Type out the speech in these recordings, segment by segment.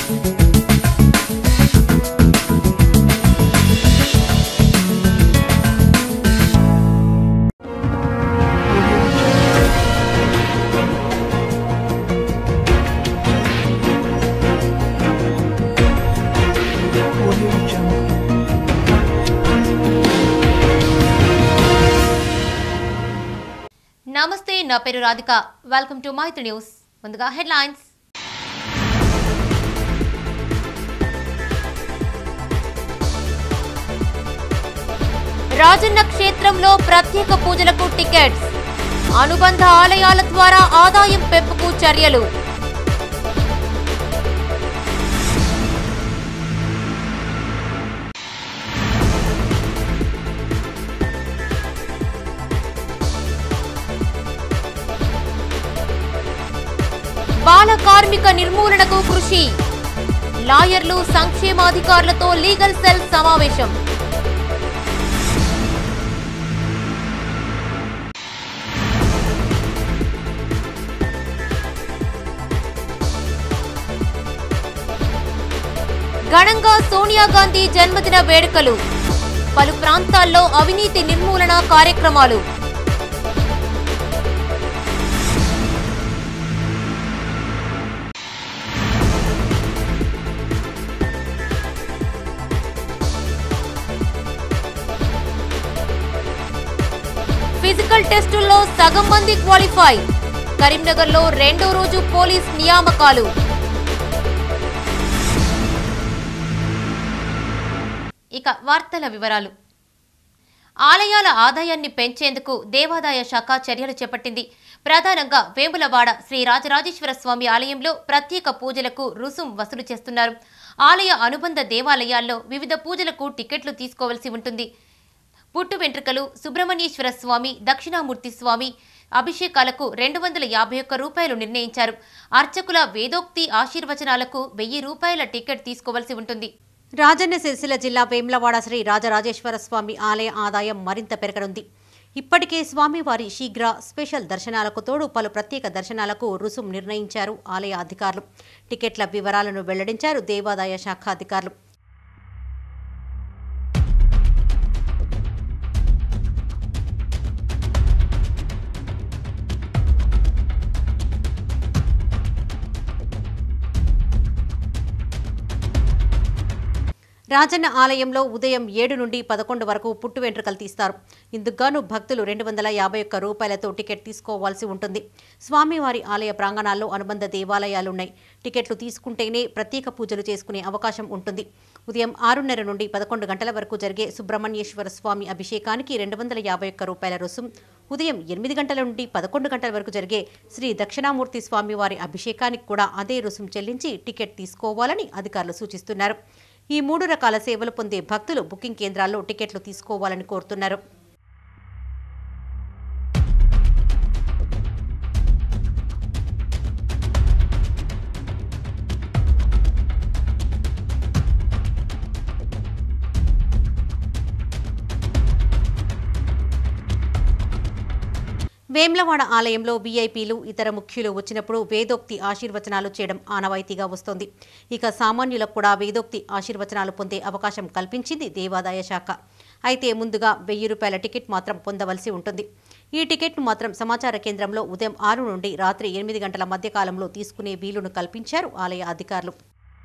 నమస్తే నా పేరు Radhika welcome to Maitri news ముందుగా హెడ్లైన్స్ రాజన్న క్షేత్రంలో ప్రత్యేక పూజలకు టికెట్స్ అనుబంధ ఆలయాల ద్వారా ఆదాయం పెంపుకు చర్యలు బాల కార్మిక నిర్మూలనకు కృషి లాయర్లు సంక్షేమాధికారులతో లీగల్ సెల్ సమావేశం ఘనంగా సోనియా గాంధీ జన్మదిన వేడుకలు పలు ప్రాంతాల్లో అవినీతి నిర్మూలన కార్యక్రమాలు ఫిజికల్ టెస్టుల్లో సగం మంది క్వాలిఫై కరీంనగర్లో రెండో రోజు పోలీస్ నియామకాలు ఇక వార్తల వివరాలు ఆలయాల ఆదాయాన్ని పెంచేందుకు దేవాదాయ శాఖ చర్యలు చేపట్టింది ప్రధానంగా వేములవాడ శ్రీ రాజరాజేశ్వర స్వామి ఆలయంలో ప్రత్యేక పూజలకు రుసుం వసూలు చేస్తున్నారు ఆలయ అనుబంధ దేవాలయాల్లో వివిధ పూజలకు టికెట్లు తీసుకోవాల్సి ఉంటుంది పుట్టు వెంట్రుకలు సుబ్రహ్మణ్యేశ్వర స్వామి దక్షిణామూర్తి స్వామి అభిషేకాలకు రెండు వందల యాభై ఒక్క రూపాయలు నిర్ణయించారు అర్చకుల వేదోక్తి ఆశీర్వచనాలకు వెయ్యి రూపాయల టికెట్ తీసుకోవాల్సి ఉంటుంది రాజన్న సిరిసిల్ల జిల్లా వేములవాడ శ్రీ రాజరాజేశ్వర స్వామి ఆలయ ఆదాయం మరింత పెరగనుంది ఇప్పటికే స్వామివారి శీఘ్ర స్పెషల్ దర్శనాలకు తోడు పలు ప్రత్యేక దర్శనాలకు రుసుం నిర్ణయించారు ఆలయ అధికారులు టికెట్ల వివరాలను వెల్లడించారు దేవాదాయ శాఖ అధికారులు రాజన్న ఆలయంలో ఉదయం ఏడు నుండి పదకొండు వరకు పుట్టు వెంట్రుకలు తీస్తారు ఇందుకుగాను భక్తులు రెండు వందల యాభై ఒక్క రూపాయలతో టికెట్ తీసుకోవాల్సి ఉంటుంది స్వామివారి ఆలయ ప్రాంగణాల్లో అనుబంధ దేవాలయాలున్నాయి టికెట్లు తీసుకుంటేనే ప్రత్యేక పూజలు చేసుకునే అవకాశం ఉంటుంది ఉదయం ఆరున్నర నుండి పదకొండు గంటల వరకు జరిగే సుబ్రహ్మణ్యేశ్వర స్వామి అభిషేకానికి రెండు వందల యాభై ఒక్క రూపాయల రుసుం ఉదయం ఎనిమిది గంటల నుండి పదకొండు గంటల వరకు జరిగే శ్రీ దక్షిణామూర్తి స్వామివారి అభిషేకానికి కూడా అదే రుసుం చెల్లించి టికెట్ తీసుకోవాలని అధికారులు సూచిస్తున్నారు ఈ మూడు రకాల సేవలు పొందే భక్తులు బుకింగ్ కేంద్రాల్లో టికెట్లు తీసుకోవాలని కోరుతున్నారు వేమ్లవాడ ఆలయంలో వీఐపీలు ఇతర ముఖ్యులు వచ్చినప్పుడు వేదోక్తి ఆశీర్వచనాలు చేయడం ఆనవాయితీగా వస్తోంది ఇక సామాన్యులకు కూడా వేదోక్తి ఆశీర్వచనాలు పొందే అవకాశం కల్పించింది దేవాదాయ శాఖ అయితే ముందుగా వెయ్యి రూపాయల టికెట్ మాత్రం పొందవలసి ఉంటుంది ఈ టికెట్ను మాత్రం సమాచార కేంద్రంలో ఉదయం ఆరు నుండి రాత్రి ఎనిమిది గంటల మధ్య కాలంలో తీసుకునే వీలును కల్పించారు ఆలయ అధికారులు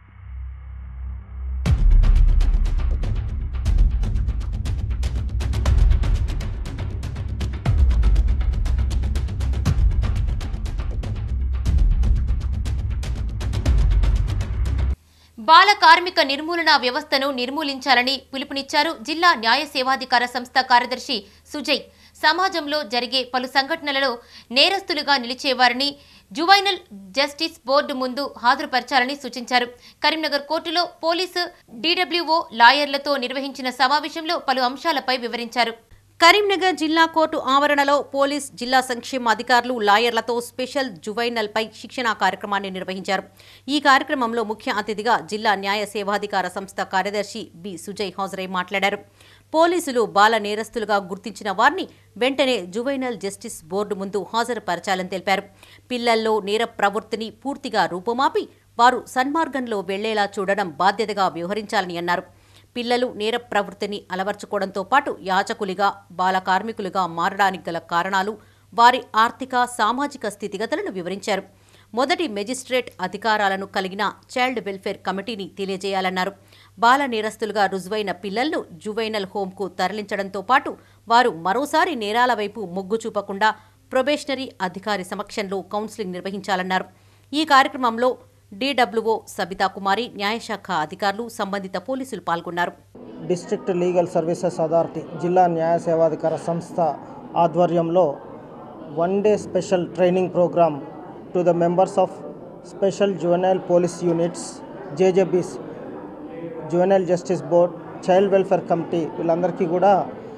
బాల కార్మిక నిర్మూలన వ్యవస్థను నిర్మూలించాలని పిలుపునిచ్చారు జిల్లా న్యాయ సేవాధికార సంస్థ కార్యదర్శి సుజయ్ సమాజంలో జరిగే పలు సంఘటనలలో నేరస్తులుగా నిలిచేవారిని జువైనల్ జస్టిస్ బోర్డు ముందు హాజరుపరచాలని సూచించారు కరీంనగర్ కోర్టులో పోలీసు డీడబ్ల్యూఓ లాయర్లతో నిర్వహించిన సమావేశంలో పలు అంశాలపై వివరించారు కరీంనగర్ జిల్లా కోర్టు ఆవరణలో పోలీస్ జిల్లా సంక్షేమ అధికారులు లాయర్లతో స్పెషల్ జువైనల్పై శిక్షణా కార్యక్రమాన్ని నిర్వహించారు ఈ కార్యక్రమంలో ముఖ్య అతిథిగా జిల్లా న్యాయ సేవాధికార సంస్థ కార్యదర్శి బి సుజయ్ హాజరై మాట్లాడారు పోలీసులు బాల నేరస్తులుగా గుర్తించిన వారిని వెంటనే జువైనల్ జస్టిస్ బోర్డు ముందు హాజరుపరచాలని తెలిపారు పిల్లల్లో నేర ప్రవృత్తిని పూర్తిగా రూపుమాపి వారు సన్మార్గంలో వెళ్లేలా చూడడం బాధ్యతగా వ్యవహరించాలని అన్నారు పిల్లలు నేర ప్రవృత్తిని అలవర్చుకోవడంతో పాటు యాచకులుగా బాల కార్మికులుగా మారడానికి గల కారణాలు వారి ఆర్థిక సామాజిక స్థితిగతులను వివరించారు మొదటి మెజిస్ట్రేట్ అధికారాలను కలిగిన చైల్డ్ వెల్ఫేర్ కమిటీని తెలియజేయాలన్నారు బాల నేరస్తులుగా రుజువైన పిల్లలను జువైనల్ హోంకు తరలించడంతో పాటు వారు మరోసారి నేరాల వైపు మొగ్గు చూపకుండా ప్రొబేషనరీ అధికారి సమక్షంలో కౌన్సిలింగ్ నిర్వహించాలన్నారు ఈ కార్యక్రమంలో డీడబ్ల్యూఓ సబితా కుమారి న్యాయశాఖ అధికారులు సంబంధిత పోలీసులు పాల్గొన్నారు డిస్ట్రిక్ట్ లీగల్ సర్వీసెస్ అథారిటీ జిల్లా న్యాయ సేవాధికార సంస్థ ఆధ్వర్యంలో one day special training programme to the members of special juvenile police units JJBs juvenile justice board child welfare committee వీళ్ళందరికీ కూడా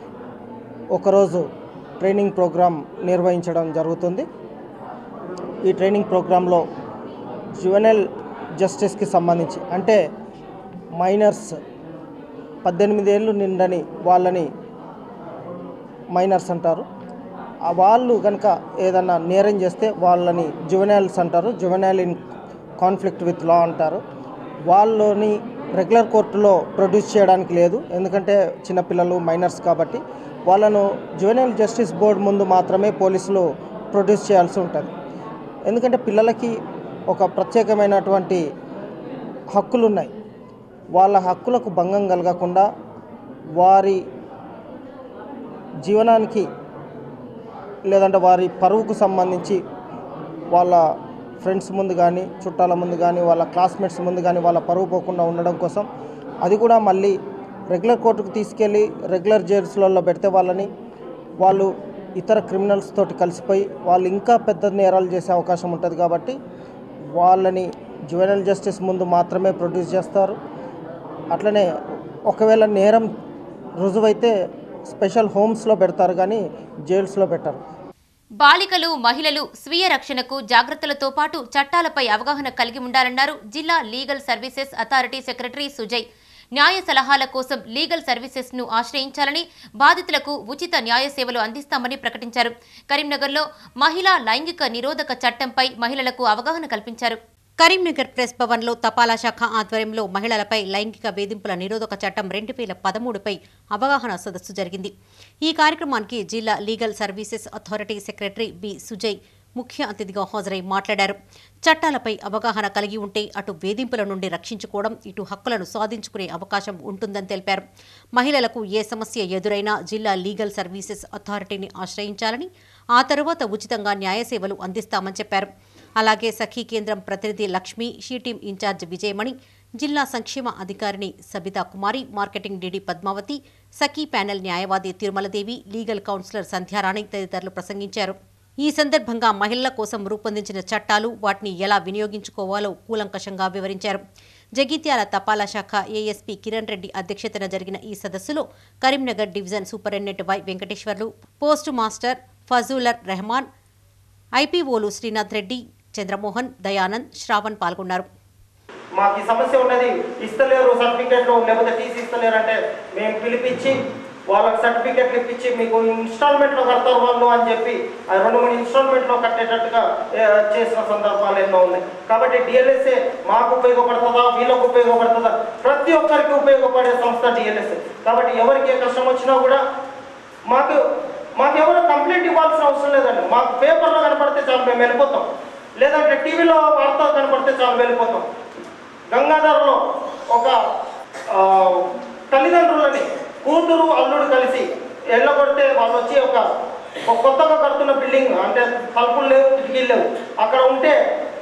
ఒకరోజు ట్రైనింగ్ ప్రోగ్రాం నిర్వహించడం జరుగుతుంది ఈ ట్రైనింగ్ ప్రోగ్రాంలో జువెనైల్ జస్టిస్కి సంబంధించి అంటే మైనర్స్ పద్దెనిమిది ఏళ్ళు నిండని వాళ్ళని మైనర్స్ అంటారు ఆ వాళ్ళు కనుక ఏదన్నా నేరం చేస్తే వాళ్ళని జువెనైల్స్ అంటారు juvenile in conflict with law అంటారు వాళ్ళని రెగ్యులర్ కోర్టులో ప్రొడ్యూస్ చేయడానికి లేదు ఎందుకంటే చిన్నపిల్లలు మైనర్స్ కాబట్టి వాళ్ళను జువెనైల్ జస్టిస్ బోర్డు ముందు మాత్రమే పోలీసులు ప్రొడ్యూస్ చేయాల్సి ఉంటుంది ఎందుకంటే పిల్లలకి ఒక ప్రత్యేకమైనటువంటి హక్కులు ఉన్నాయి వాళ్ళ హక్కులకు భంగం కలగకుండా వారి జీవనానికి లేదంటే వారి పరువుకు సంబంధించి వాళ్ళ ఫ్రెండ్స్ ముందు కానీ చుట్టాల ముందు కానీ వాళ్ళ క్లాస్మేట్స్ ముందు కానీ వాళ్ళ పరువు పోకుండా ఉండడం కోసం అది కూడా మళ్ళీ రెగ్యులర్ కోర్టుకు తీసుకెళ్ళి రెగ్యులర్ జైల్స్లలో పెడితే వాళ్ళని వాళ్ళు ఇతర క్రిమినల్స్ తోటి కలిసిపోయి వాళ్ళు ఇంకా పెద్ద నేరాలు చేసే అవకాశం ఉంటుంది కాబట్టి వాళ్ళని జువెనల్ జస్టిస్ ముందు మాత్రమే ప్రొడ్యూస్ చేస్తారు అట్లనే ఒకవేళ నేరం రుజువైతే స్పెషల్ హోమ్స్లో పెడతారు కానీ జైల్స్లో పెట్టరు బాలికలు మహిళలు స్వీయ రక్షణకు జాగ్రత్తలతో పాటు చట్టాలపై అవగాహన కలిగి ఉండాలన్నారు జిల్లా legal services authority secretary Sujay న్యాయ సలహాల కోసం లీగల్ సర్వీసెస్ ను ఆశ్రయించాలని బాధితులకు ఉచిత న్యాయ సేవలు అందిస్తామని ప్రకటించారు కరీంనగర్లో మహిళా లైంగిక నిరోధక చట్టంపై మహిళలకు అవగాహన కల్పించారు కరీంనగర్ ప్రెస్ భవన్లో తపాలా శాఖ ఆధ్వర్యంలో మహిళలపై లైంగిక వేధింపుల నిరోధక చట్టం రెండు వేల పదమూడుపై అవగాహన సదస్సు జరిగింది ఈ కార్యక్రమానికి జిల్లా legal services authority secretary B Sujay ముఖ్య అతిథిగా హాజరై మాట్లాడారు చట్టాలపై అవగాహన కలిగి ఉంటే అటు వేధింపుల నుండి రక్షించుకోవడం ఇటు హక్కులను సాధించుకునే అవకాశం ఉంటుందని తెలిపారు మహిళలకు ఏ సమస్య ఎదురైనా జిల్లా లీగల్ సర్వీసెస్ అథారిటీని ఆశ్రయించాలని ఆ తరువాత ఉచితంగా న్యాయ సేవలు అందిస్తామని చెప్పారు అలాగే సఖీ కేంద్రం ప్రతినిధి Lakshmi she team in charge Vijayamani జిల్లా సంక్షేమ అధికారిని Sabitha Kumari marketing DD Padmavathi Sakhi panel న్యాయవాది తిరుమలదేవి లీగల్ కౌన్సిలర్ సంధ్యారాణి తదితరులు ప్రసంగించారు ఈ సందర్భంగా మహిళల కోసం రూపొందించిన చట్టాలు వాటిని ఎలా వినియోగించుకోవాలో కూలంకషంగా వివరించారు జగిత్యాల తపాలా శాఖ ఏఎస్పీ కిరణ్ రెడ్డి అధ్యక్షతన జరిగిన ఈ సదస్సులో Karimnagar division superintendent Y Venkateswarlu post master Fazlur Rahman ఐపీఓలు శ్రీనాథ్ రెడ్డి చంద్రమోహన్ దయానంద్ శ్రావణ్ పాల్గొన్నారు మాకు ఈ సమస్య ఉన్నది ఇస్తలేరు సర్టిఫికేట్లు లేకపోతే టీసీ ఇస్తలేరు అంటే మేము పిలిపించి వాళ్ళకి సర్టిఫికెట్లు ఇప్పించి మీకు ఇన్స్టాల్మెంట్లో కడతారు వాళ్ళు అని చెప్పి ఆ రెండు మూడు ఇన్స్టాల్మెంట్లో కట్టేటట్టుగా ఏ, చేసిన సందర్భాలు ఎన్నో ఉన్నాయి కాబట్టి డిఎల్ఎస్ఏ మాకు ఉపయోగపడుతుందా వీళ్ళకు ఉపయోగపడుతుందా ప్రతి ఒక్కరికి ఉపయోగపడే సంస్థ డిఎల్ఎస్ఏ కాబట్టి ఎవరికి ఏ కష్టం వచ్చినా కూడా మాకు మాకు ఎవరు కంప్లైంట్ ఇవ్వాల్సిన అవసరం లేదండి మాకు పేపర్లో కనపడితే చాలు మేము వెళ్ళిపోతాం లేదంటే టీవీలో వార్త కనపడితే చాలు వెళ్ళిపోతాం గంగాధరలో ఒక ఆ, తల్లిదండ్రులని కూతురు అల్లుడు కలిసి ఎల్లగొడితే వాళ్ళు వచ్చి ఒక ఒక కొత్తగా కడుతున్న బిల్డింగ్ అంటే తలుపులు లేవు కిటికీలు లేవు అక్కడ ఉంటే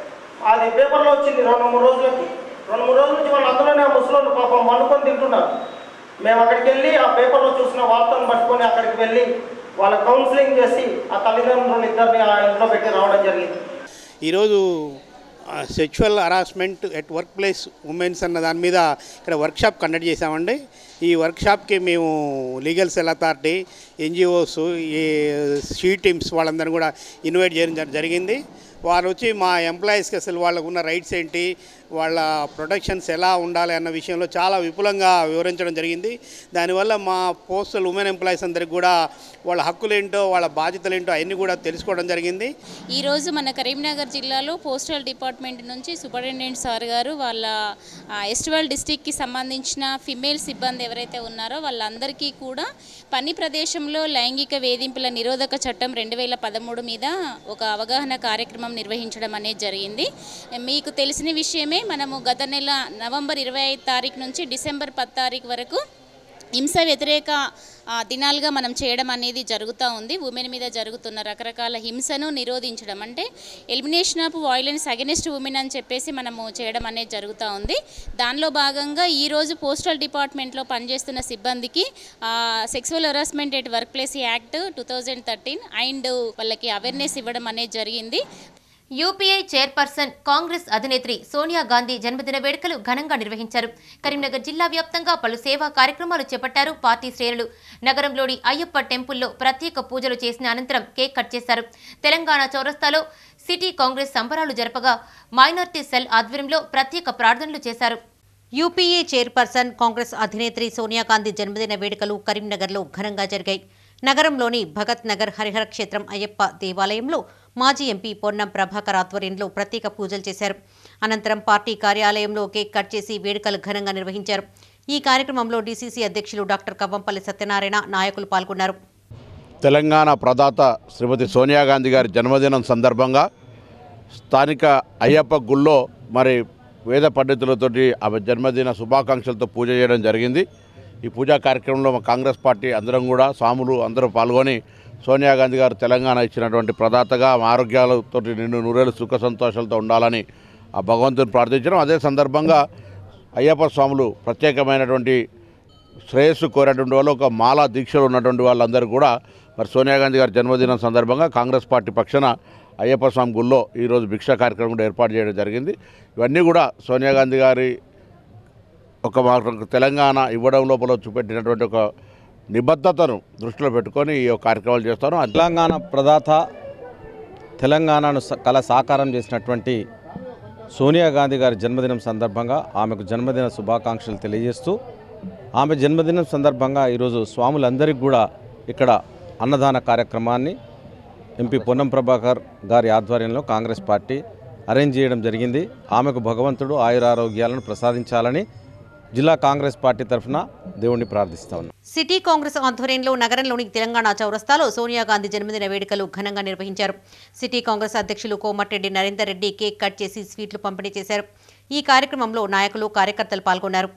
అది పేపర్లో వచ్చింది రెండు మూడు రోజులకి రెండు మూడు రోజుల నుంచి వాళ్ళు అందులోనే ఆ ముసలోళ్ళు పాపం వండుకొని తింటున్నారు మేము అక్కడికి వెళ్ళి ఆ పేపర్లో చూసిన వార్తను పట్టుకొని అక్కడికి వెళ్ళి వాళ్ళ కౌన్సిలింగ్ చేసి ఆ తల్లిదండ్రులు ఇద్దరిని ఆ ఇంట్లో పెట్టి రావడం జరిగింది ఈరోజు sexual harassment at work place women's అన్న దాని మీద ఇక్కడ వర్క్షాప్ కండక్ట్ చేశామండి ఈ వర్క్షాప్కి మేము లీగల్ సెల్ అథారిటీ ఎన్జిఓస్ ఈ షీ టీమ్స్ వాళ్ళందరినీ కూడా ఇన్వైట్ చేయడం జరి- జరిగింది వారు వచ్చి మా ఎంప్లాయీస్కి అసలు వాళ్ళకు ఉన్న రైట్స్ ఏంటి వాళ్ళ ప్రొటెక్షన్స్ ఎలా ఉండాలి అన్న విషయంలో చాలా విపులంగా వివరించడం జరిగింది దానివల్ల మా పోస్టల్ ఉమెన్ ఎంప్లాయీస్ అందరికి కూడా వాళ్ళ హక్కులేంటో వాళ్ళ బాధ్యతలేంటో అవన్నీ కూడా తెలుసుకోవడం జరిగింది ఈరోజు మన కరీంనగర్ జిల్లాలో పోస్టల్ డిపార్ట్మెంట్ నుంచి సూపరింటెండెంట్ సార్ గారు వాళ్ళ ఆ, ఎస్టివల్ డిస్టిక్కి సంబంధించిన ఫిమేల్ సిబ్బంది ఎవరైతే ఉన్నారో వాళ్ళందరికీ కూడా పని ప్రదేశంలో లైంగిక వేధింపుల నిరోధక చట్టం రెండు వేల పదమూడు మీద ఒక అవగాహన కార్యక్రమం నిర్వహించడం అనేది జరిగింది మీకు తెలిసిన విషయమే మనము గత నెల నవంబర్ ఇరవై ఐదు తారీఖు నుంచి డిసెంబర్ పది తారీఖు వరకు హింస వ్యతిరేక ఆ, దినాలుగా మనం చేయడం అనేది జరుగుతూ ఉంది ఉమెన్ మీద జరుగుతున్న రకరకాల హింసను నిరోధించడం అంటే elimination of violence against women అని చెప్పేసి మనము చేయడం అనేది జరుగుతూ ఉంది దానిలో భాగంగా ఈరోజు పోస్టల్ డిపార్ట్మెంట్లో పనిచేస్తున్న సిబ్బందికి sexual harassment at work workplace act two thousand thirteen and వాళ్ళకి అవేర్నెస్ ఇవ్వడం అనేది జరిగింది యూపీఐ చైర్పర్సన్ కాంగ్రెస్ అధినేత్రి సోనియా గాంధీ జన్మదిన వేడుకలు ఘనంగా నిర్వహించారు కరీంనగర్ జిల్లా వ్యాప్తంగా పలు సేవా కార్యక్రమాలు చేపట్టారు పార్టీ శ్రేణులు నగరంలోని అయ్యప్ప టెంపుల్లో ప్రత్యేక పూజలు చేసిన అనంతరం కేక్ కట్ చేశారు తెలంగాణ చౌరస్తాలో సిటీ కాంగ్రెస్ సంబరాలు జరపగా మైనార్టీ సెల్ ఆధ్వర్యంలో ప్రత్యేక ప్రార్థనలు చేశారు యూపీఏ చైర్పర్సన్ కాంగ్రెస్ అధినేత్రి సోనియా గాంధీ జన్మదిన వేడుకలు కరీంనగర్లో ఘనంగా జరిగాయి నగరంలోని భగత్ నగర్ హరిహర క్షేత్రం అయ్యప్ప దేవాలయంలో మాజీ ఎంపీ పొన్నం ప్రభాకర్ ఆధ్వర్యంలో ప్రత్యేక పూజలు చేశారు అనంతరం పార్టీ కార్యాలయంలో కేక్ కట్ చేసి వేడుకలు ఘనంగా నిర్వహించారు ఈ కార్యక్రమంలో డీసీసీ అధ్యక్షులు డాక్టర్ కవ్వంపల్లి సత్యనారాయణ నాయకులు పాల్గొన్నారు తెలంగాణ ప్రదాత శ్రీమతి సోనియా గాంధీ గారి జన్మదినం సందర్భంగా స్థానిక అయ్యప్ప గుళ్ళో మరి వేద పండితులతోటి ఆమె జన్మదిన శుభాకాంక్షలతో పూజ చేయడం జరిగింది ఈ పూజా కార్యక్రమంలో మా కాంగ్రెస్ పార్టీ అందరం కూడా స్వాములు అందరూ పాల్గొని సోనియా గాంధీ గారు తెలంగాణ ఇచ్చినటువంటి ప్రదాతగా ఆమె ఆరోగ్యాలతో నిండు నూరేళ్ళు సుఖ సంతోషాలతో ఉండాలని ఆ భగవంతుని ప్రార్థించడం అదే సందర్భంగా అయ్యప్ప స్వాములు ప్రత్యేకమైనటువంటి శ్రేయస్సు కోరేటువంటి వాళ్ళు ఒక మాలా దీక్షలు ఉన్నటువంటి వాళ్ళందరూ కూడా మరి సోనియా గాంధీ గారి జన్మదినం సందర్భంగా కాంగ్రెస్ పార్టీ పక్షాన అయ్యప్ప స్వామి గుళ్ళో ఈరోజు భిక్షా కార్యక్రమం కూడా ఏర్పాటు చేయడం జరిగింది ఇవన్నీ కూడా సోనియా గాంధీ గారి ఒక మా తెలంగాణ ఇవ్వడం లోపల చూపెట్టినటువంటి ఒక నిబద్ధతను దృష్టిలో పెట్టుకొని ఈ యొక్క కార్యక్రమాలు చేస్తాను అంతే తెలంగాణ ప్రదాత తెలంగాణను స- కళ సాకారం చేసినటువంటి సోనియా గాంధీ గారి జన్మదినం సందర్భంగా ఆమెకు జన్మదిన శుభాకాంక్షలు తెలియజేస్తూ ఆమె జన్మదినం సందర్భంగా ఈరోజు స్వాములందరికీ కూడా ఇక్కడ అన్నదాన కార్యక్రమాన్ని ఎంపీ పొన్నం ప్రభాకర్ గారి ఆధ్వర్యంలో కాంగ్రెస్ పార్టీ అరేంజ్ చేయడం జరిగింది ఆమెకు భగవంతుడు ఆయురారోగ్యాలను ప్రసాదించాలని జిల్లా కాంగ్రెస్ పార్టీ తరఫున దేవుణ్ణి ప్రార్థిస్తా ఉన్నాం సిటీ కాంగ్రెస్ ఆధ్వర్యంలో నగరంలోని తెలంగాణ చౌరస్తాలో సోనియా గాంధీ జన్మదిన వేడుకలు ఘనంగా నిర్వహించారు సిటీ కాంగ్రెస్ అధ్యక్షులు కోమటిరెడ్డి నరేందర్ రెడ్డి కేక్ కట్ చేసి స్వీట్లు పంపిణీ చేశారు ఈ కార్యక్రమంలో నాయకులు కార్యకర్తలు పాల్గొన్నారు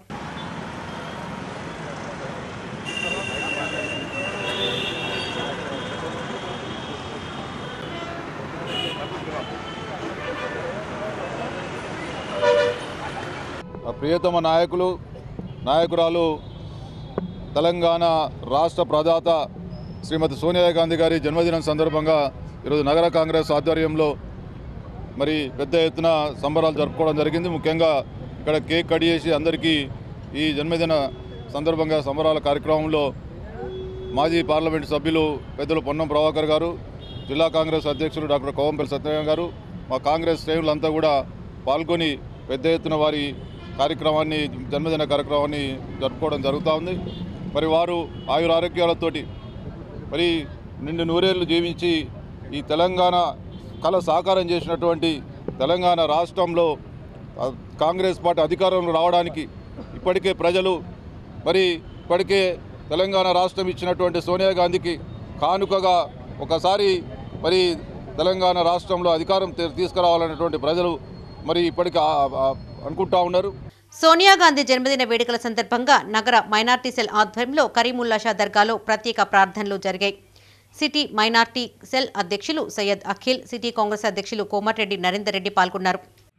ఆ ప్రియతమ నాయకులు నాయకురాలు తెలంగాణ రాష్ట్ర ప్రదాత శ్రీమతి సోనియా గాంధీ గారి జన్మదినం సందర్భంగా ఈరోజు నగర కాంగ్రెస్ ఆధ్వర్యంలో మరి పెద్ద ఎత్తున సంబరాలు జరుపుకోవడం జరిగింది ముఖ్యంగా ఇక్కడ కేక్ కట్ చేసి అందరికీ ఈ జన్మదిన సందర్భంగా సంబరాల కార్యక్రమంలో మాజీ పార్లమెంటు సభ్యులు పెద్దలు పొన్నం ప్రభాకర్ గారు జిల్లా కాంగ్రెస్ అధ్యక్షులు డాక్టర్ కోవంపల్లి సత్యనారాయణ గారు మా కాంగ్రెస్ శ్రేణులంతా కూడా పాల్గొని పెద్ద ఎత్తున వారి కార్యక్రమాన్ని జన్మదిన కార్యక్రమాన్ని జరుపుకోవడం జరుగుతూ ఉంది మరి వారు ఆయురారోగ్యాలతోటి మరి నిండు నూరేళ్లు జీవించి ఈ తెలంగాణ కళ సాకారం చేసినటువంటి తెలంగాణ రాష్ట్రంలో ఆ, కాంగ్రెస్ పార్టీ అధికారంలో రావడానికి ఇప్పటికే ప్రజలు మరి ఇప్పటికే తెలంగాణ రాష్ట్రం ఇచ్చినటువంటి సోనియా గాంధీకి కానుకగా ఒకసారి మరి తెలంగాణ రాష్ట్రంలో అధికారం తీ- తీసుకురావాలనేటువంటి ప్రజలు మరి ఇప్పటికీ ఆ- ఆ- అనుకుంటా ఉన్నారు సోనియా గాంధీ జన్మదిన వేడుకల సందర్భంగా నగర మైనార్టీ సెల్ ఆధ్వర్యంలో కరీముల్లాషా దర్గాలో ప్రత్యేక ప్రార్థనలు జరిగాయి సిటీ మైనార్టీ సెల్ అధ్యక్షులు సయ్యద్ అఖిల్ సిటీ కాంగ్రెస్ అధ్యక్షులు కోమటిరెడ్డి నరేందర్ రెడ్డి పాల్గొన్నారు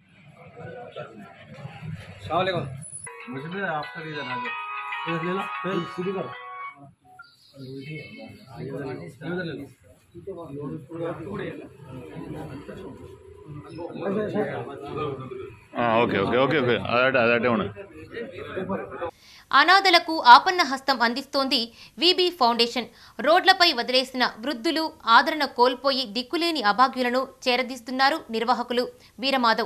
ఓకే ఓకే ఓకే ఓకే అదే అదే ఉన్నాయి అనాథలకు ఆపన్న హస్తం అందిస్తోంది విబి ఫౌండేషన్ రోడ్లపై వదిలేసిన వృద్ధులు ఆదరణ కోల్పోయి దిక్కులేని అభాగ్యులను చేరదీస్తున్నారు నిర్వాహకులు వీరమాధవ్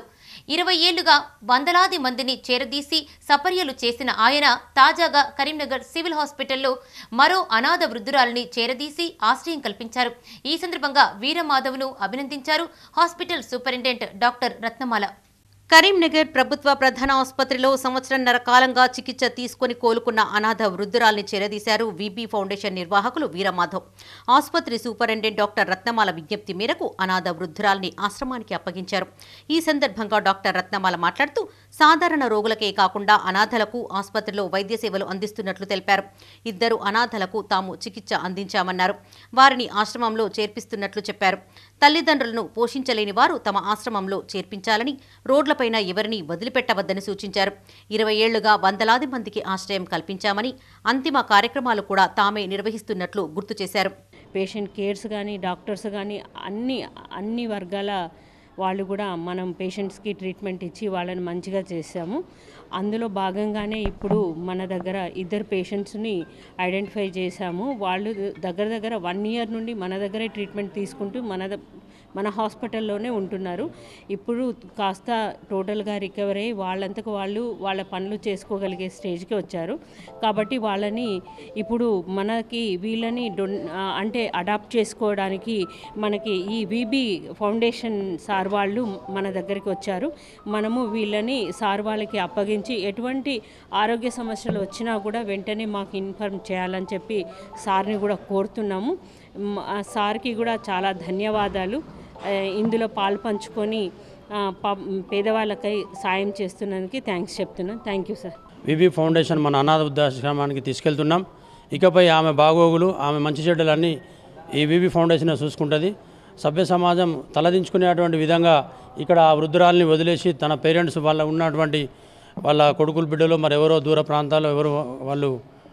ఇరవై ఏళ్లుగా వందలాది మందిని చేరదీసి సపర్యలు చేసిన ఆయన తాజాగా కరీంనగర్ సివిల్ హాస్పిటల్లో మరో అనాథ వృద్ధురాలిని చేరదీసి ఆశ్రయం కల్పించారు ఈ సందర్భంగా వీరమాధవ్ను అభినందించారు hospital superintendent doctor Ratnamala Karimnagar ప్రభుత్వ ప్రధాన ఆసుపత్రిలో సంవత్సరంన్నర కాలంగా చికిత్స తీసుకుని కోలుకున్న అనాథ వృద్ధురాల్ని చేరదీశారు విబి ఫౌండేషన్ నిర్వాహకులు వీరమాధవ్ ఆసుపత్రి సూపరింటెండెంట్ డాక్టర్ రత్నమాల విజ్ఞప్తి మేరకు అనాథ వృద్ధురాల్ని ఆశ్రమానికి అప్పగించారు ఈ సందర్భంగా డాక్టర్ రత్నమాల మాట్లాడుతూ సాధారణ రోగులకే కాకుండా అనాథలకు ఆసుపత్రిలో వైద్య సేవలు అందిస్తున్నట్లు తెలిపారు ఇద్దరు అనాథలకు తాము చికిత్స అందించామన్నారు వారిని ఆశ్రమంలో చేర్పిస్తున్నట్లు చెప్పారు తల్లిదండ్రులను పోషించలేని వారు తమ ఆశ్రమంలో చేర్పించాలని రోడ్లపైన ఎవరినీ వదిలిపెట్టవద్దని సూచించారు ఇరవై ఏళ్లుగా వందలాది మందికి ఆశ్రయం కల్పించామని అంతిమ కార్యక్రమాలు కూడా తామే నిర్వహిస్తున్నట్లు గుర్తు చేశారు పేషెంట్ కేర్స్ కానీ డాక్టర్స్ కానీ అన్ని అన్ని వర్గాల వాళ్ళు కూడా మనం పేషెంట్స్కి ట్రీట్మెంట్ ఇచ్చి వాళ్ళని మంచిగా చేసాము అందులో భాగంగానే ఇప్పుడు మన దగ్గర ఇద్దరు పేషెంట్స్ని ఐడెంటిఫై చేశాము వాళ్ళు దగ్గర దగ్గర వన్ ఇయర్ నుండి మన దగ్గరే ట్రీట్మెంట్ తీసుకుంటూ మన ద- మన హాస్పిటల్లోనే ఉంటున్నారు ఇప్పుడు కాస్త టోటల్గా రికవర్ అయ్యి వాళ్ళంతకు వాళ్ళు వాళ్ళ పనులు చేసుకోగలిగే స్టేజ్కి వచ్చారు కాబట్టి వాళ్ళని ఇప్పుడు మనకి వీళ్ళని డొన్ ఆ, అంటే అడాప్ట్ చేసుకోవడానికి మనకి ఈ విబి ఫౌండేషన్ సార్ వాళ్ళు మన దగ్గరికి వచ్చారు మనము వీళ్ళని సార్ వాళ్ళకి అప్పగించి ఎటువంటి ఆరోగ్య సమస్యలు వచ్చినా కూడా వెంటనే మాకు ఇన్ఫార్మ్ చేయాలని చెప్పి సార్ని కూడా కోరుతున్నాము మ్, ఆ సార్కి కూడా చాలా ధన్యవాదాలు ఆ, ఇందులో పాలు పంచుకొని ఆ, పా- పేదవాళ్ళకై సాయం చేస్తున్నందుకు థ్యాంక్స్ చెప్తున్నాను thank you sir VV foundation మన అనాథ వృద్ధాశ్రమానికి తీసుకెళ్తున్నాం ఇకపై ఆమె బాగోగులు ఆమె మంచి చెడ్డలన్నీ ఈ వివి ఫౌండేషన్ చూసుకుంటుంది సభ్య సమాజం తలదించుకునేటువంటి విధంగా ఇక్కడ ఆ వృద్ధురాల్ని వదిలేసి తన పేరెంట్స్ వాళ్ళ ఉన్నటువంటి వాళ్ళ కొడుకులు బిడ్డలు మరి ఎవరో దూర ప్రాంతాల్లో ఎవరో వాళ్ళు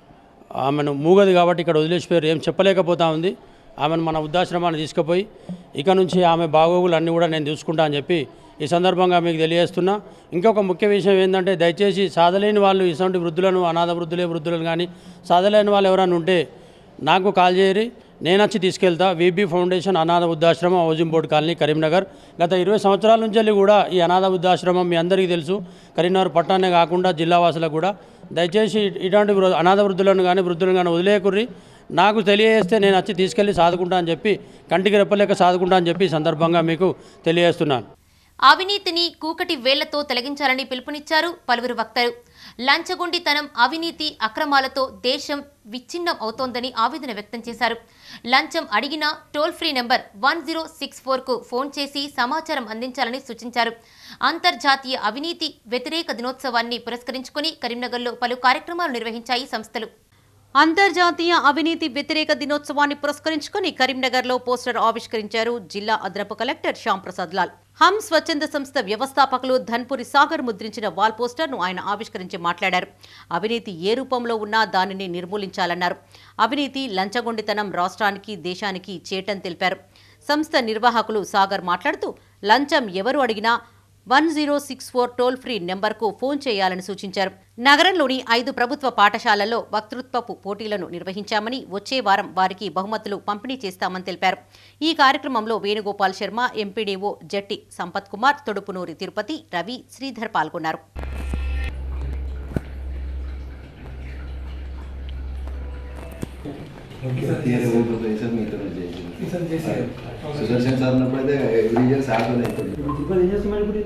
ఆమెను మూగది కాబట్టి ఇక్కడ వదిలేసిపోయారు ఏం చెప్పలేకపోతా ఉంది ఆమెను మన వృద్ధాశ్రమాన్ని తీసుకుపోయి ఇక నుంచి ఆమె బాగోగులు అన్నీ కూడా నేను చూసుకుంటా అని చెప్పి ఈ సందర్భంగా మీకు తెలియజేస్తున్నా ఇంకొక ముఖ్య విషయం ఏంటంటే దయచేసి సాధలేని వాళ్ళు ఇటువంటి వృద్ధులను అనాథ వృద్ధులే వృద్ధులను కానీ సాధలేని వాళ్ళు ఎవరైనా ఉంటే నాకు కాల్ చేయరి నేను వచ్చి తీసుకెళ్తా విబి ఫౌండేషన్ అనాథ వృద్ధాశ్రమం హౌసింగ్ బోర్డు కాలనీ కరీంనగర్ గత ఇరవై సంవత్సరాల నుంచి వెళ్ళి కూడా ఈ అనాథ వృద్ధాశ్రమం మీ అందరికీ తెలుసు కరీంనగర్ పట్టణమే కాకుండా జిల్లా వాసులకు కూడా దయచేసి ఇటువంటి వృ- అనాథ వృద్ధులను కానీ వృద్ధులను కానీ వదిలేకుర్రి నాకు తెలియజేస్తే నేను వచ్చి తీసుకెళ్ళి సాదుకుంటా అని చెప్పి కంటికి రెప్పలేక సాదుకుంటా అని చెప్పి ఈ సందర్భంగా మీకు తెలియజేస్తున్నాను అవినీతిని కూకటి వేళ్లతో తొలగించాలని పిలుపునిచ్చారు పలువురు వక్తలు లంచగొండితనం అవినీతి అక్రమాలతో దేశం విచ్ఛిన్నం అవుతోందని ఆవేదన వ్యక్తం చేశారు లంచం అడిగినా toll free number one zero six ఫోర్కు ఫోన్ చేసి సమాచారం అందించాలని సూచించారు అంతర్జాతీయ అవినీతి వ్యతిరేక దినోత్సవాన్ని పురస్కరించుకుని కరీంనగర్లో పలు కార్యక్రమాలు నిర్వహించాయి సంస్థలు అంతర్జాతీయ అవినీతి వ్యతిరేక దినోత్సవాన్ని పురస్కరించుకుని కరీంనగర్లో పోస్టర్ ఆవిష్కరించారు జిల్లా అదనపు కలెక్టర్ శ్యామ్ ప్రసాద్ లాల్ హమ్ స్వచ్ఛంద సంస్థ వ్యవస్థాపకులు ధన్పురి సాగర్ ముద్రించిన వాల్ పోస్టర్ను ఆయన ఆవిష్కరించి మాట్లాడారు అవినీతి ఏ రూపంలో ఉన్నా దానిని నిర్మూలించాలన్నారు అవినీతి లంచగొండితనం రాష్ట్రానికి దేశానికి చేటని తెలిపారు సంస్థ నిర్వాహకులు సాగర్ మాట్లాడుతూ లంచం ఎవరు అడిగినా one zero six four toll free నెంబర్కు ఫోన్ చేయాలని సూచించారు నగరంలోని ఐదు ప్రభుత్వ పాఠశాలల్లో వక్తృత్వపు పోటీలను నిర్వహించామని వచ్చే వారం వారికి బహుమతులు పంపిణీ చేస్తామని తెలిపారు ఈ కార్యక్రమంలో వేణుగోపాల్ శర్మ ఎంపీడీఓ జట్టి సంపత్ కుమార్ తొడుపునూరి తిరుపతి రవి శ్రీధర్ పాల్గొన్నారు సుదర్శన్ సార్ ఉన్నప్పుడైతే ఎవ్రీ ఇయర్ సార్ అయిపోయింది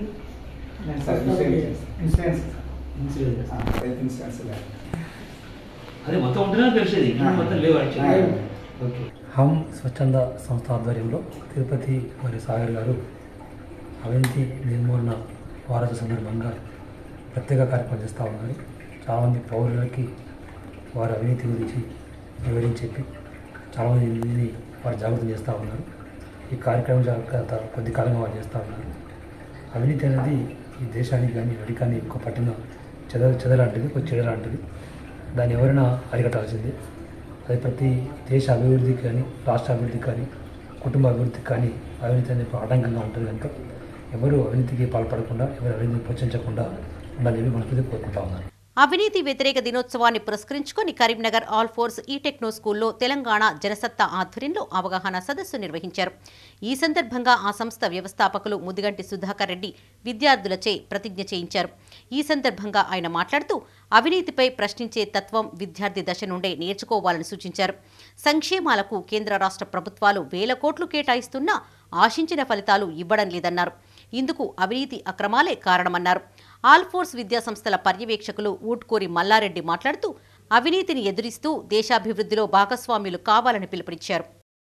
అదే మొత్తం ఉంటేనే తెలిసేది మొత్తం లేవు యాక్చువల్లీ హమ్ స్వచ్ఛంద సంస్థ ఆధ్వర్యంలో తిరుపతి మరియు సాగర్ గారు అవినీతి నిర్మూలన వారసు సందర్భంగా ప్రత్యేక కార్యక్రమం చేస్తూ ఉన్నారు చాలామంది పౌరులకి వారి అవినీతి గురించి వివరించి చెప్పి చాలామందిని వారు జాగృతం చేస్తూ ఉన్నారు ఈ కార్యక్రమం జా- గత కొద్ది కాలంగా వారు చేస్తూ ఉన్నారు అవినీతి అనేది ఈ దేశానికి కానీ అడికాన్ని ఎక్కువ పట్టిన చెద చెదలాంటిది ఒక చెడ లాంటిది దాన్ని ఎవరైనా అరికట్టాల్సిందే అది ప్రతి దేశ అభివృద్ధికి కానీ రాష్ట్ర అభివృద్ధికి కానీ కుటుంబ అభివృద్ధికి కానీ అవినీతి అనేది ఒక ఆటంకంగా ఉంటుంది కనుక ఎవరు అవినీతికి పాల్పడకుండా ఎవరు అవినీతిని ప్రోత్సహించకుండా ఉండాలని మనస్ఫూర్తి కోరుకుంటా ఉన్నారు అవినీతి వ్యతిరేక దినోత్సవాన్ని పురస్కరించుకొని Karimnagar Alphores e techno స్కూల్లో తెలంగాణ జనసత్తా ఆధ్వర్యంలో అవగాహన సదస్సు నిర్వహించారు ఈ సందర్భంగా ఆ సంస్థ వ్యవస్థాపకులు ముదిగంటి సుధాకర్ రెడ్డి విద్యార్థులచే ప్రతిజ్ఞ చేయించారు ఈ సందర్భంగా ఆయన మాట్లాడుతూ అవినీతిపై ప్రశ్నించే తత్వం విద్యార్థి దశ నుండే నేర్చుకోవాలని సూచించారు సంక్షేమాలకు కేంద్ర రాష్ట్ర ప్రభుత్వాలు వేల కోట్లు కేటాయిస్తున్నా ఆశించిన ఫలితాలు ఇవ్వడం లేదన్నారు ఇందుకు అవినీతి అక్రమాలే కారణమన్నారు ఆల్ఫోర్స్ విద్యాసంస్థల పర్యవేక్షకులు ఊట్కూరి మల్లారెడ్డి మాట్లాడుతూ అవినీతిని ఎదురిస్తూ దేశాభివృద్ధిలో భాగస్వామ్యులు కావాలని పిలుపునిచ్చారు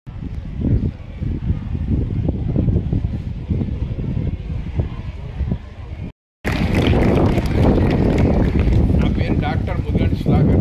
నా పేరు డాక్టర్ ముద్గంటి సుధాకర్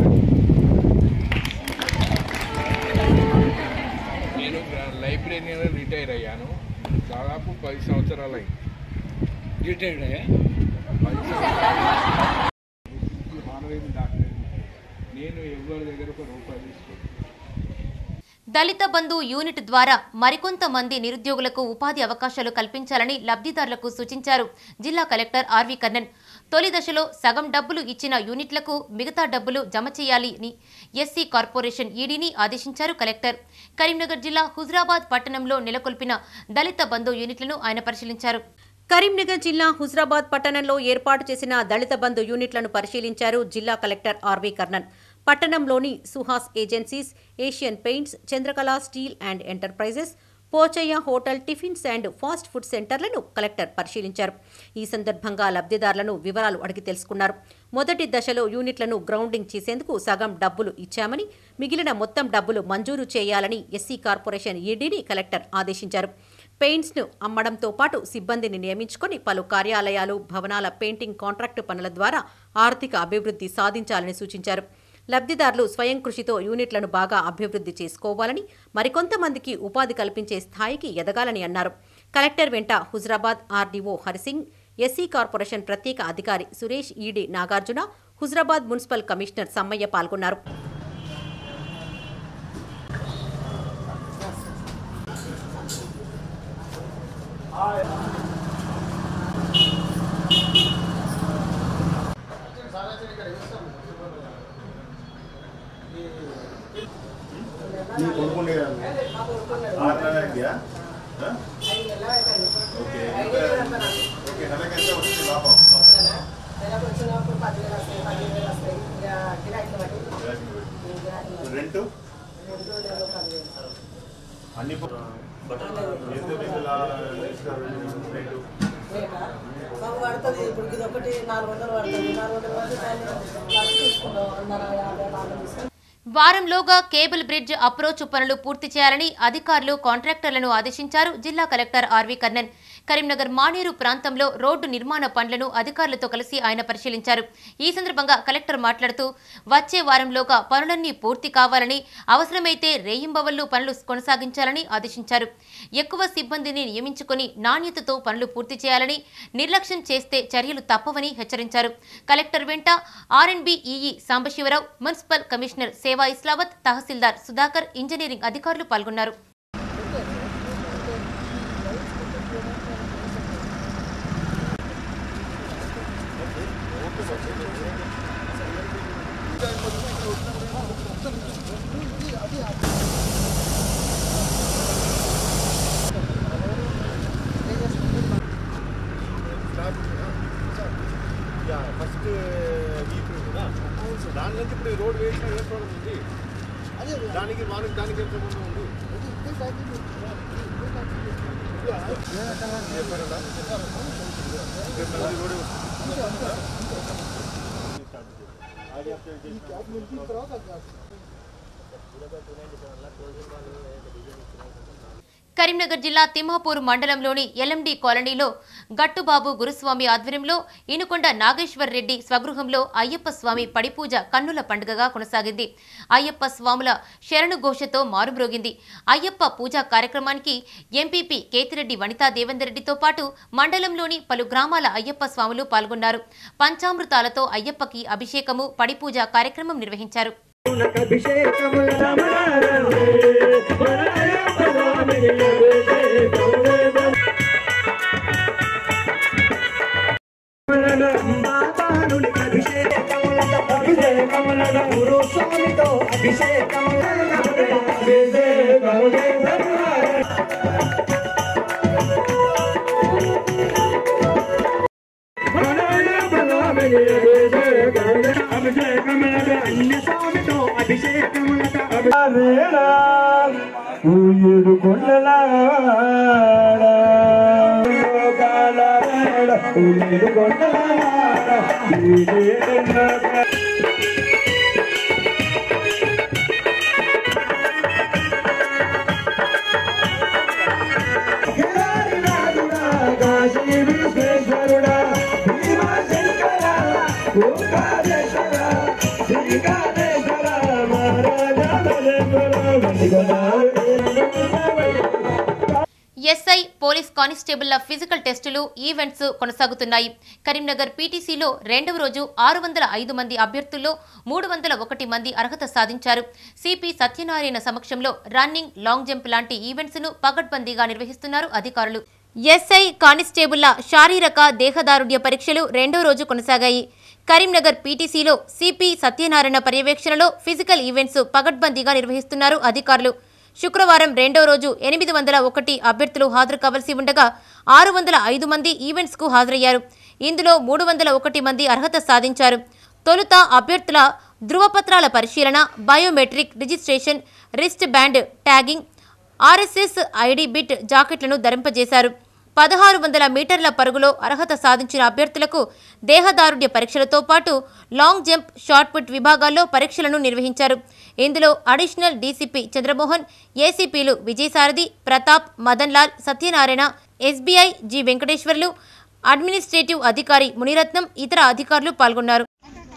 నేను లైబ్రరీని రిటైర్ అయ్యాను దాదాపు పది సంవత్సరాలు అయింది రిటైర్డ్ అయ్యా పది సంవత్సరాలు మానవేది డాక్టర్ నేను ఎవరి దగ్గర ఒక రూపాయి తీసుకోను దళిత బంధు యూనిట్ ద్వారా మరికొంతమంది నిరుద్యోగులకు ఉపాధి అవకాశాలు కల్పించాలని లబ్ధిదారులకు సూచించారు జిల్లా కలెక్టర్ ఆర్వి కర్ణన్ తొలి దశలో సగం డబ్బులు ఇచ్చిన యూనిట్లకు మిగతా డబ్బులు జమ చేయాలని ఎస్సీ కార్పొరేషన్ ఈడీని ఆదేశించారు కలెక్టర్ కరీంనగర్ జిల్లా హుజరాబాద్ పట్టణంలో నెలకొల్పిన దళిత బంధు యూనిట్లను ఆయన పరిశీలించారు కరీంనగర్ జిల్లా హుజరాబాద్ పట్టణంలో ఏర్పాటు చేసిన దళిత బంధు యూనిట్లను పరిశీలించారు జిల్లా కలెక్టర్ ఆర్వి కర్ణన్ పట్టణంలోని Suhas agencies Asian Paints Chandrakala steel and enterprises Pochaiah hotel tiffins and fast food సెంటర్లను కలెక్టర్ పరిశీలించారు ఈ సందర్భంగా లబ్ధిదారులను వివరాలు అడిగి తెలుసుకున్నారు మొదటి దశలో యూనిట్లను గ్రౌండింగ్ చేసేందుకు సగం డబ్బులు ఇచ్చామని మిగిలిన మొత్తం డబ్బులు మంజూరు చేయాలని ఎస్సీ కార్పొరేషన్ ఈడీని కలెక్టర్ ఆదేశించారు పెయింట్స్ను అమ్మడంతో పాటు సిబ్బందిని నియమించుకొని పలు కార్యాలయాలు భవనాల పెయింటింగ్ కాంట్రాక్టు పనుల ద్వారా ఆర్థిక అభివృద్ధి సాధించాలని సూచించారు లబ్ధిదారులు స్వయం కృషితో యూనిట్లను బాగా అభివృద్ధి చేసుకోవాలని మరికొంతమందికి ఉపాధి కల్పించే స్థాయికి ఎదగాలని అన్నారు కలెక్టర్ వెంట Huzurabad RDO Harisingh SC corporation ప్రత్యేక అధికారి Suresh ED Nagarjuna Huzurabad municipal commissioner Sammaiah పాల్గొన్నారు నీ కొనుక్కుండే ఆరు నెలలు అయిందా ఓకే ఓకే నెలకి ఎంత వచ్చింది లాభం రెంట్ అన్ని ఎంత మీకు లా- ఇస్తారు రేటు మాకు పడుతుంది ఇప్పుడు ఇది ఒకటి నాలుగు వందలు పడుతుంది నాలుగు వందలు పడితే దాన్ని ఖర్చు తీసుకున్నాం వందల యాభై నాలుగు తీసుకున్నాం వారంలోగా కేబుల్ బ్రిడ్జ్ అప్రోచ్ పనులు పూర్తి చేయాలని అధికారులు కాంట్రాక్టర్లను ఆదేశించారు జిల్లా కలెక్టర్ ఆర్వి కర్ణన్ కరీంనగర్ మానేరు ప్రాంతంలో రోడ్డు నిర్మాణ పనులను అధికారులతో కలిసి ఆయన పరిశీలించారు ఈ సందర్భంగా కలెక్టర్ మాట్లాడుతూ వచ్చే వారంలోగా పనులన్నీ పూర్తి కావాలని అవసరమైతే రేయింబవళ్లు పనులు కొనసాగించాలని ఆదేశించారు ఎక్కువ సిబ్బందిని నియమించుకొని నాణ్యతతో పనులు పూర్తి చేయాలని నిర్లక్ష్యం చేస్తే చర్యలు తప్పవని హెచ్చరించారు కలెక్టర్ వెంట ఆర్ఎండ్బి ఈఈ సాంబశివరావు మున్సిపల్ కమిషనర్ సేవా ఇస్లావత్ తహసీల్దార్ సుధాకర్ ఇంజనీరింగ్ అధికారులు పాల్గొన్నారు యా ఫస్ట్ వీక్ ఉందా దాని నుంచి ఇప్పుడు ఈ రోడ్ వేసిన ఏ ప్రాబ్లం ఉంది దానికి మనకి దానికి ఏం సంబంధం ఉంది చెప్పారా? రేపు మళ్ళీ రోడే కరీంనగర్ జిల్లా తిమ్మాపూర్ మండలంలోని ఎల్ఎండి కాలనీలో గట్టుబాబు గురుస్వామి ఆధ్వర్యంలో ఇనుకొండ నాగేశ్వర్ రెడ్డి స్వగృహంలో అయ్యప్ప స్వామి పడిపూజ కన్నుల పండుగగా కొనసాగింది అయ్యప్ప స్వాముల శరణు ఘోషతో మారుమ్రోగింది అయ్యప్ప పూజా కార్యక్రమానికి ఎంపీపీ కేతిరెడ్డి వనితా దేవేందర్ రెడ్డితో పాటు మండలంలోని పలు గ్రామాల అయ్యప్ప స్వాములు పాల్గొన్నారు పంచామృతాలతో అయ్యప్పకి అభిషేకము పడిపూజ కార్యక్రమం నిర్వహించారు అభిషేకములతో అభిషేకములట గురు స్వామితో అభిషేకములట అభిషేకములట అభిషేకములట అభిషేకములట ఊయుడు కొండలాడ ఊయుడు కొండలాడ కాశీ విశ్వేశ్వరుడా భీమశంకర ఓంకారేశ్వర శ్రీకాళేశ్వర మహారాజా ఎస్ఐ పోలీస్ కానిస్టేబుల్ల ఫిజికల్ టెస్టులు ఈవెంట్స్ కొనసాగుతున్నాయి కరీంనగర్ పీటీసీలో రెండవ రోజు ఆరు వందల ఐదు మంది అభ్యర్థుల్లో మూడు వందల ఒకటి మంది అర్హత సాధించారు సిపి సత్యనారాయణ సమక్షంలో రన్నింగ్ లాంగ్ జంప్ లాంటి ఈవెంట్స్ ను పగడ్బందీగా నిర్వహిస్తున్నారు అధికారులు ఎస్ఐ కానిస్టేబుల్ల శారీరక దేహదారుఢ్య పరీక్షలు రెండో రోజు కొనసాగాయి కరీంనగర్ పీటీసీలో సిపి సత్యనారాయణ పర్యవేక్షణలో ఫిజికల్ ఈవెంట్స్ పగడ్బందీగా నిర్వహిస్తున్నారు అధికారులు శుక్రవారం రెండో రోజు ఎనిమిది వందల ఒకటి అభ్యర్థులు హాజరు కావలసి ఉండగా ఆరు వందల ఐదు మంది ఈవెంట్స్కు హాజరయ్యారు ఇందులో మూడు వందల ఒకటి మంది అర్హత సాధించారు తొలుత అభ్యర్థుల ధృవపత్రాల పరిశీలన biometric registration wristband tagging RSS ID bib జాకెట్లను ధరింపజేశారు పదహారు వందల మీటర్ల పరుగులో అర్హత సాధించిన అభ్యర్థులకు దేహదారుఢ్య పరీక్షలతో పాటు లాంగ్ జంప్ షార్ట్ పుట్ విభాగాల్లో పరీక్షలను నిర్వహించారు ఇందులో అడిషనల్ డీసీపీ చంద్రమోహన్ ఏసీపీలు Vijayasarathi Pratap Madan Lal Satyanarayana SBI G Venkateswarlu administrative అధికారి మునిరత్నం ఇతర అధికారులు పాల్గొన్నారు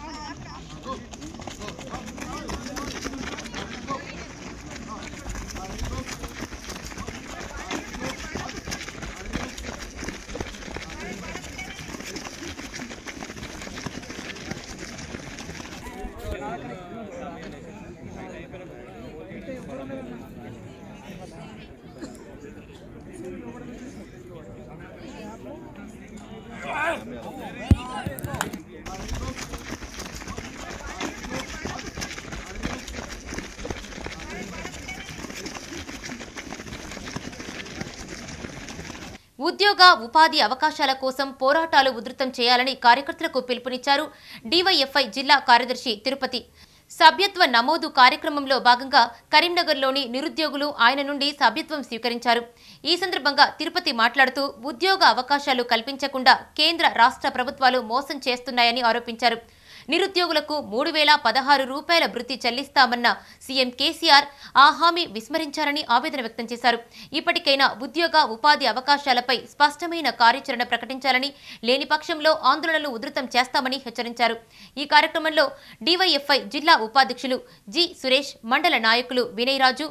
ఉద్యోగ ఉపాధి అవకాశాల కోసం పోరాటాలు ఉధృతం చేయాలని కార్యకర్తలకు పిలుపునిచ్చారు డివైఎఫ్ఐ జిల్లా కార్యదర్శి తిరుపతి సభ్యత్వ నమోదు కార్యక్రమంలో భాగంగా కరీంనగర్లోని నిరుద్యోగులు ఆయన నుండి సభ్యత్వం స్వీకరించారు ఈ సందర్భంగా తిరుపతి మాట్లాడుతూ ఉద్యోగ అవకాశాలు కల్పించకుండా కేంద్ర రాష్ట్ర ప్రభుత్వాలు మోసం చేస్తున్నాయని ఆరోపించారు నిరుద్యోగులకు మూడు వేల పదహారు రూపాయల భృతి చెల్లిస్తామన్న సీఎం కేసీఆర్ ఆ హామీ విస్మరించారని ఆవేదన వ్యక్తం చేశారు ఇప్పటికైనా ఉద్యోగ ఉపాధి అవకాశాలపై స్పష్టమైన కార్యాచరణ ప్రకటించాలని లేని పక్షంలో ఆందోళనలు ఉధృతం చేస్తామని హెచ్చరించారు ఈ కార్యక్రమంలో డివైఎఫ్ఐ జిల్లా ఉపాధ్యక్షులు జి సురేష్ మండల నాయకులు వినయ్ రాజు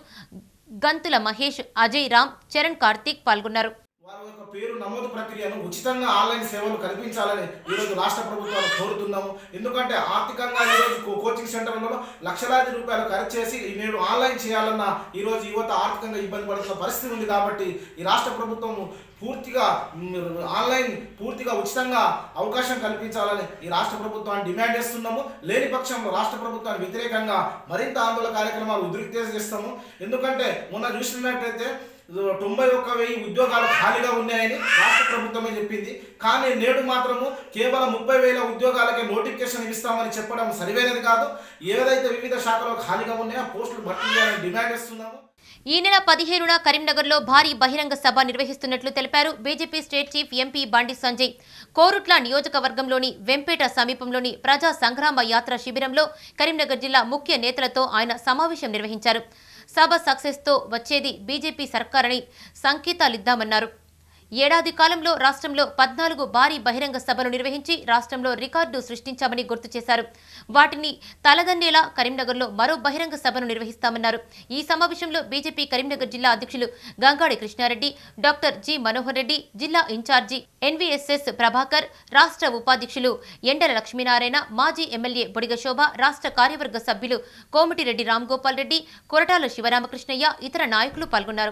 గంతుల మహేష్ అజయ్ రామ్ చరణ్ కార్తీక్ పాల్గొన్నారు వారి యొక్క పేరు నమోదు ప్రక్రియను ఉచితంగా ఆన్లైన్ సేవలు కల్పించాలని ఈరోజు రాష్ట్ర ప్రభుత్వాలు కోరుతున్నాము ఎందుకంటే ఆర్థికంగా ఈరోజు కో- కోచింగ్ సెంటర్లలో లక్షలాది రూపాయలు ఖర్చు చేసి నేడు ఆన్లైన్ చేయాలన్న ఈరోజు యువత ఆర్థికంగా ఇబ్బంది పడుతున్న పరిస్థితి ఉంది కాబట్టి ఈ రాష్ట్ర ప్రభుత్వం పూర్తిగా మ్, ఆన్లైన్ పూర్తిగా ఉచితంగా అవకాశం కల్పించాలని ఈ రాష్ట్ర ప్రభుత్వాన్ని డిమాండ్ చేస్తున్నాము లేని పక్షంలో రాష్ట్ర ప్రభుత్వానికి వ్యతిరేకంగా మరింత ఆందోళన కార్యక్రమాలు ఉద్రిక్త చేస్తాము ఎందుకంటే మొన్న చూసినట్టయితే తొంభై ఒక్క వెయ్యి ఉద్యోగాలు ఖాళీగా ఉన్నాయని రాష్ట్ర ప్రభుత్వమే చెప్పింది కానీ నేడు మాత్రము కేవలం ముప్పై వేల ఉద్యోగాలకే నోటిఫికేషన్ ఇస్తామని చెప్పడం సరివైనది కాదు ఏదైతే వివిధ శాఖలో ఖాళీగా ఉన్నాయో ఆ పోస్టులు భర్తీ చేయాలని డిమాండ్ చేస్తున్నాము ఈ నెల పదిహేనున కరీంనగర్లో భారీ బహిరంగ సభ నిర్వహిస్తున్నట్లు తెలిపారు బీజేపీ స్టేట్ చీఫ్ ఎంపీ బండి సంజయ్ కోరుట్ల నియోజకవర్గంలోని వెంపేట సమీపంలోని ప్రజా సంగ్రామ యాత్ర శిబిరంలో కరీంనగర్ జిల్లా ముఖ్య నేతలతో ఆయన సమావేశం నిర్వహించారు సభ సక్సెస్తో వచ్చేది బీజేపీ సర్కారని సంకేతాలిద్దామన్నారు ఏడాది కాలంలో రాష్ట్రంలో పద్నాలుగు భారీ బహిరంగ సభలు నిర్వహించి రాష్ట్రంలో రికార్డు సృష్టించామని గుర్తు చేశారు వాటిని తలదన్నేలా కరీంనగర్లో మరో బహిరంగ సభను నిర్వహిస్తామన్నారు ఈ సమావేశంలో బీజేపీ కరీంనగర్ జిల్లా అధ్యక్షులు గంగాడి కృష్ణారెడ్డి డాక్టర్ జి మనోహర్ రెడ్డి జిల్లా ఇన్ఛార్జి ఎన్వీఎస్ఎస్ ప్రభాకర్ రాష్ట్ర ఉపాధ్యక్షులు ఎండల లక్ష్మీనారాయణ మాజీ ఎమ్మెల్యే బొడిగ శోభ రాష్ట్ర కార్యవర్గ సభ్యులు కోమటిరెడ్డి రామ్గోపాల్ రెడ్డి కొరటాల శివరామకృష్ణయ్య ఇతర నాయకులు పాల్గొన్నారు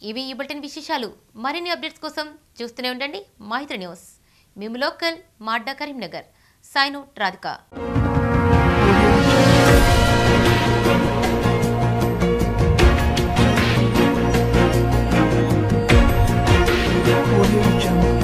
ఇవి ఈ బులెటిన్ విశేషాలు మరిన్ని అప్డేట్స్ కోసం చూస్తూనే ఉండండి మాహిత్ర న్యూస్ మేము లోకల్ మాడ్డా కరీంనగర్ సైను రాధిక Audio Jungle.